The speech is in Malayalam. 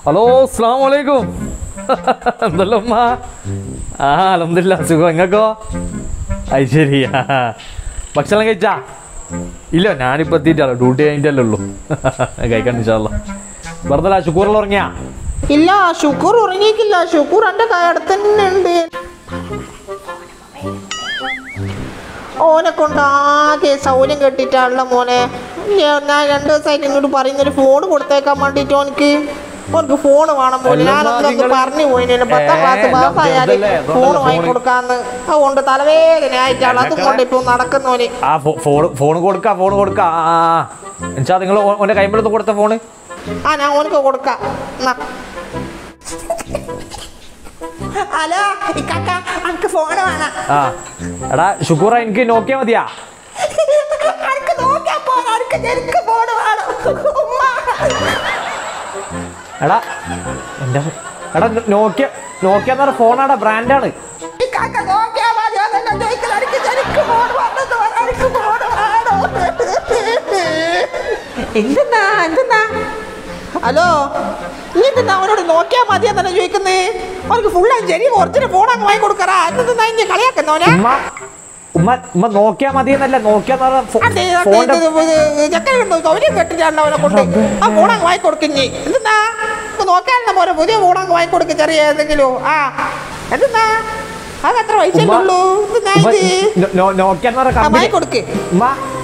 ഹലോ അസ്സാം വലൈക്കും എന്തല്ലോ ഉമ്മ ആ അലഹമില്ല സുഖം എങ്ങക്കോ അത് ശരി ആ. ഭക്ഷണം കഴിച്ചാ ഇല്ല ഞാനിപ്പോൾ എത്തിയിട്ടാണ് ഡ്യൂട്ടി കഴിഞ്ഞിട്ടല്ലേ ഉള്ളൂ കഴിക്കാൻ ഇൻഷാല്ല വെറുതെ ശുക്കൂറിൽ ഉറങ്ങിയാ ഇല്ല ഷുക്കൂർ ഉറങ്ങിയിട്ടില്ല ഷുക്കൂർ എൻ്റെ അടുത്ത് തന്നെ ഉണ്ട് ഓനെ കൊണ്ട് ആകെ സൗകര്യം കെട്ടിട്ടാണല്ലോ മോനെ ഞാൻ ഞാൻ രണ്ട് ദിവസമായിട്ട് ഇങ്ങോട്ട് പറയുന്നൊരു ഫോൺ കൊടുത്തേക്കാൻ വേണ്ടിയിട്ട് ഓനക്ക് ഓനക്ക് ഫോൺ വേണം പോലെ അല്ലമ്മ, ഞാനൊന്ന് നിങ്ങള് പറഞ്ഞു പോയി പത്താം ഏ, ക്ലാസ് എന്നാ പാസ്സായാല് ചെറുതല്ലേ, അതുകൊണ്ടല്ലേ ഫോൺ ഫോണ്. വാങ്ങിക്കൊടുക്കാന്ന് അതുകൊണ്ട് തലവേദന ആയിട്ടാണ് അതും കൊണ്ട് ഇപ്പൊ നടക്കുന്നോന് ആ ഫോൺ ഫോൺ കൊടുക്ക ഫോൺ കൊടുക്ക ആ എന്നുവെച്ചാൽ നിങ്ങൾ ഓൻ്റെ കൈമ്പളത്ത് കൊടുത്ത ഫോണ് ആ ഞാൻ ഓനക്ക് കൊടുക്കാം എന്നാ. ഹലോ ഇക്കാക്ക എനിക്ക് ഫോൺ വേണം ആ എടാ ശുക്കൂറ എനിക്ക് നോക്കിയാൽ മതിയാ അനക്ക് നോക്കിയാ പോരാ, അനക്ക് ശരിക്ക് ഫോണ് വേണം. ഉമ്മ. എടാ എൻ്റെ എടാ നോക്കിയ നോക്കിയ എന്ന് പറഞ്ഞ ഫോണാടാ ബ്രാൻഡാണ് ഇക്കാക്ക നോക്കിയാ മതി, അതല്ല ചോദിക്കുന്നത്. അനക്ക് ശരിക്ക് ഫോണ് വേണമെന്ന് പറ, അനക്ക് ഫോണ് വേണം. എന്തെന്നാ എന്തെന്നാ ഹലോ നീ എന്തെന്നാ അവനോട് നോക്കിയാ മതി എന്നല്ല ചോദിക്കുന്നേ അവർക്ക് ഫുൾ ശരി ഒറിജിനൽ ഫോൺ അങ്ങ് വാങ്ങി കൊടുക്കറാ എന്തെന്നാ ഇനി കളിയാക്കുന്നോനെ ഉമ്മ ഉമ്മ ഉമ്മ നോക്കിയാ മതി എന്നല്ല നോക്കിയാന്ന് അതെ, പറഞ്ഞ അതെ, ഫോണിന്റെ ഇത് ഇത് ചെക്കൻ ഉണ്ടോ? സൗകര്യം കെട്ടിട്ടാണ് അവനെ കൊണ്ട് ആ ഫോൺ അങ്ങ് വാങ്ങി കൊടുക്കുന്നേ എന്തെന്നാ നോക്കാനുള്ള പോലെ പുതിയ ഫോൺ അങ്ങ് വാങ്ങി കൊടുക്കും ചെറിയ ഏതെങ്കിലും ആ എന്തെന്നാ അത് എത്ര പൈസ ഉമ്മ, ഉള്ളൂ എന്തെന്നാ ഉമ്മ ഇത് നോ- നോ- നോക്കിയാന്ന് പറഞ്ഞ ആ, കമ്പനി വാങ്ങി കൊടുക്ക് ഉമ്മ